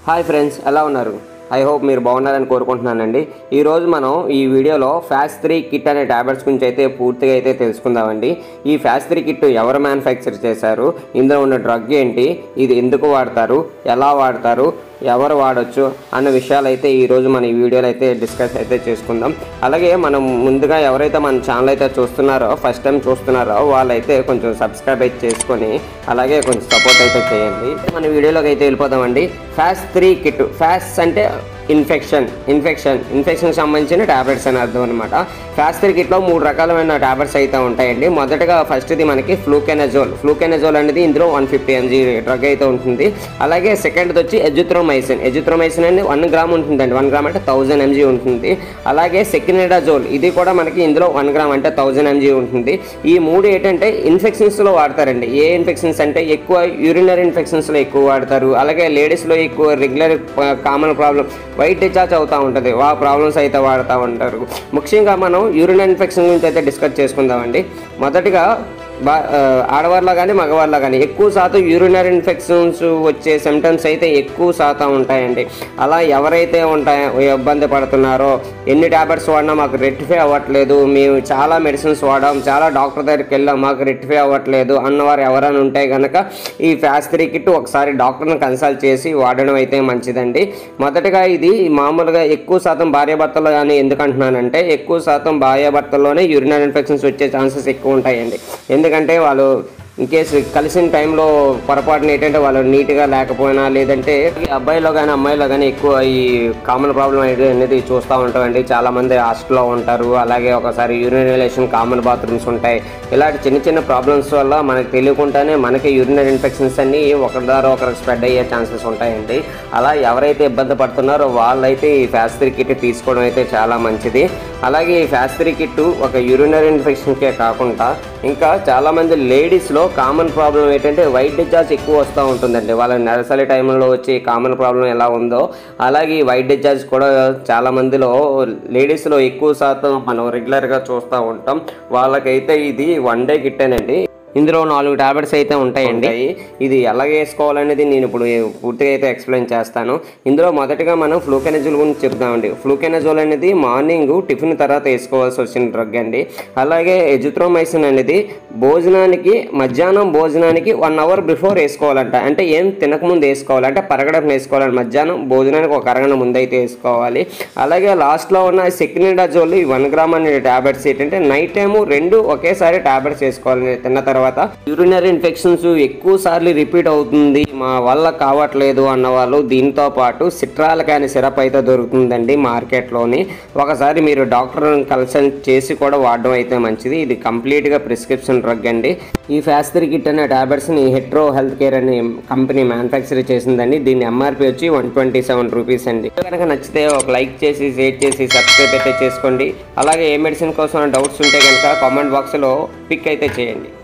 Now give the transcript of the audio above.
hi friends ఎలా ఉన్నారు I hope మీరు బాగున్నారని కోరుకుంటున్నానండి ఈరోజు మనం ఈ వీడియోలో ఫ్యాస్ త్రీ కిట్ అనే ట్యాబ్లెట్స్ గురించి అయితే పూర్తిగా అయితే తెలుసుకుందామండి ఈ ఫ్యాస్ త్రీ కిట్ ఎవరు మ్యానుఫ్యాక్చర్ చేశారు ఇందులో ఉన్న డ్రగ్ ఏంటి ఇది ఎందుకు వాడతారు ఎలా వాడతారు ఎవరు వాడొచ్చు అన్న విషయాలు అయితే ఈరోజు మన ఈ వీడియోలో అయితే డిస్కస్ అయితే చేసుకుందాం అలాగే మనం ముందుగా ఎవరైతే మన ఛానల్ అయితే చూస్తున్నారో ఫస్ట్ టైం చూస్తున్నారో వాళ్ళైతే కొంచెం సబ్స్క్రైబ్ అయితే చేసుకొని అలాగే కొంచెం సపోర్ట్ అయితే చేయండి మన వీడియోలోకి అయితే వెళ్ళిపోదామండి ఫ్యాస్ త్రీ కిట్ ఫ్యాస్ అంటే ఇన్ఫెక్షన్ ఇన్ఫెక్షన్ ఇన్ఫెక్షన్ సంబంధించిన ట్యాబ్లెట్స్ అని అర్థం అనమాట ఫ్యాస్టర్ కిట్లో మూడు రకాలమైన ట్యాబ్లెట్స్ అయితే ఉంటాయండి మొదటగా ఫస్ట్ది మనకి ఫ్లూకెనజోల్ ఫ్లూకెనజోల్ అనేది ఇందులో వన్ ఫిఫ్టీ ఎంజీ డ్రగ్ అయితే ఉంటుంది అలాగే సెకండ్ది వచ్చి ఎజుత్రోమైసిన్ ఎజుత్రోమైసిన్ అనేది వన్ గ్రామ్ ఉంటుందండి వన్ గ్రామ్ అంటే థౌజండ్ ఎంజీ ఉంటుంది అలాగే సెకినెడాజోల్ ఇది కూడా మనకి ఇందులో వన్ గ్రామ్ అంటే థౌజండ్ ఎంజీ ఉంటుంది ఈ మూడు ఏంటంటే ఇన్ఫెక్షన్స్లో వాడతారండి ఏ ఇన్ఫెక్షన్స్ అంటే ఎక్కువ యూరినరీ ఇన్ఫెక్షన్స్లో ఎక్కువ వాడతారు అలాగే లేడీస్లో ఎక్కువ regular common problem white discharge అవుతూ ఉంటుంది ఆ ప్రాబ్లమ్స్ అయితే వాడుతూ ఉంటారు ముఖ్యంగా మనం యూరిన్ ఇన్ఫెక్షన్ గురించి అయితే డిస్కస్ చేసుకుందామండి మొదటిగా బా ఆ, ఆడవారిలో కానీ మగవారిలో కానీ ఎక్కువ శాతం యూరినరీ ఇన్ఫెక్షన్స్ వచ్చే సిమ్టమ్స్ అయితే ఎక్కువ శాతం ఉంటాయండి అలా ఎవరైతే ఉంటాయో ఇబ్బంది పడుతున్నారో ఎన్ని ట్యాబ్లెట్స్ వాడినా మాకు రెక్టిఫై అవ్వట్లేదు మేము చాలా మెడిసిన్స్ వాడాం చాలా డాక్టర్ దగ్గరికి వెళ్ళాం మాకు రెక్టిఫై అవ్వట్లేదు అన్నవారు ఎవరైనా ఉంటే కనుక ఈ ఫ్యాస్ త్రీ కిట్ ఒకసారి డాక్టర్ని కన్సల్ట్ చేసి వాడడం అయితే మంచిదండి మొదటగా ఇది మామూలుగా ఎక్కువ శాతం భార్యాభర్తలు అని ఎందుకు అంటున్నానంటే ఎక్కువ శాతం భార్యాభర్తల్లోనే యూరినరీ ఇన్ఫెక్షన్స్ వచ్చే ఛాన్సెస్ ఎక్కువ ఉంటాయండి ఎందుకంటే వాళ్ళు ఇన్ కేసు కలిసిన టైంలో పొరపాటున ఏంటంటే వాళ్ళు నీట్గా లేకపోయినా లేదంటే ఈ అబ్బాయిలో కానీ అమ్మాయిలో కానీ ఎక్కువ ఈ కామన్ ప్రాబ్లం అనేది చూస్తూ ఉంటామండి చాలా మంది హాస్టల్లో ఉంటారు అలాగే ఒకసారి యూరినరేషన్ కామన్ బాత్రూమ్స్ ఉంటాయి ఇలాంటి చిన్న చిన్న ప్రాబ్లమ్స్ వల్ల మనకు తెలియకుండానే మనకి యూరినరీ ఇన్ఫెక్షన్స్ అన్ని ఒకరి ద్వారా ఒకరికి స్ప్రెడ్ అయ్యే ఛాన్సెస్ ఉంటాయండి అలా ఎవరైతే ఇబ్బంది పడుతున్నారో వాళ్ళైతే ఈ ఫ్యాస్త్రీ కిట్ తీసుకోవడం అయితే చాలా మంచిది అలాగే ఈ ఫ్యాస్త్రీ కిట్ ఒక యూరినరీ ఇన్ఫెక్షన్కే కాకుండా ఇంకా చాలామంది లేడీస్లో కామన్ ప్రాబ్లం ఏంటంటే వైట్ డిశ్చార్జ్ ఎక్కువ వస్తూ ఉంటుందండి వాళ్ళ నెలసరి టైంలో వచ్చే కామన్ ప్రాబ్లం ఎలా ఉందో అలాగే ఈ వైట్ డిశ్చార్జ్ కూడా చాలా మందిలో లేడీస్లో ఎక్కువ శాతం మనం రెగ్యులర్గా చూస్తూ ఉంటాం వాళ్ళకైతే ఇది వన్ డే కిట్టేనండి ఇందులో నాలుగు టాబ్లెట్స్ అయితే ఉంటాయండి ఇది ఎలా వేసుకోవాలనేది నేను ఇప్పుడు పూర్తిగా అయితే ఎక్స్ప్లెయిన్ చేస్తాను ఇందులో మొదటగా మనం ఫ్లూకెనజోల్ గురించి చెప్తామండి ఫ్లూకెనజోల్ అనేది మార్నింగ్ టిఫిన్ తర్వాత వేసుకోవాల్సి వచ్చిన డ్రగ్ అండి అలాగే ఎజుత్రోమైసిన్ అనేది భోజనానికి మధ్యాహ్నం భోజనానికి వన్ అవర్ బిఫోర్ వేసుకోవాలంట అంటే ఏం తినకముందు వేసుకోవాలి అంటే పరగడం వేసుకోవాలండి మధ్యాహ్నం భోజనానికి ఒక అరగంట ముందు అయితే వేసుకోవాలి అలాగే లాస్ట్లో ఉన్న సెకినిడాజోల్ ఈ వన్ గ్రామ్ అనే టాబ్లెట్స్ ఏంటంటే నైట్ టైము రెండు ఒకేసారి టాబ్లెట్స్ వేసుకోవాలి తిన్న తర్వాత యూరినరీ ఇన్ఫెక్షన్స్ ఎక్కువ సార్లు రిపీట్ అవుతుంది మా వల్ల కావట్లేదు అన్న వాళ్ళు దీంతో పాటు సిట్రాల్ కానీ సిరప్ అయితే దొరుకుతుందండి మార్కెట్లోని ఒకసారి మీరు డాక్టర్ని కన్సల్ట్ చేసి కూడా వాడడం అయితే మంచిది ఇది కంప్లీట్గా ప్రిస్క్రిప్షన్ డ్రగ్ అండి ఈ ఫ్యాస్త్రీ కిట్ అనే టాబ్లెట్స్ని హెట్రో హెల్త్ కేర్ అనే కంపెనీ మ్యానుఫ్యాక్చర్ చేసిందండి దీని ఎంఆర్పి వచ్చి వన్ ట్వంటీ సెవెన్ రూపీస్ అండి కనుక నచ్చితే ఒక లైక్ చేసి షేర్ చేసి సబ్స్క్రైబ్ అయితే చేసుకోండి అలాగే ఏ మెడిసిన్ కోసం డౌట్స్ ఉంటే కనుక కామెంట్ బాక్స్లో పిక్ అయితే చేయండి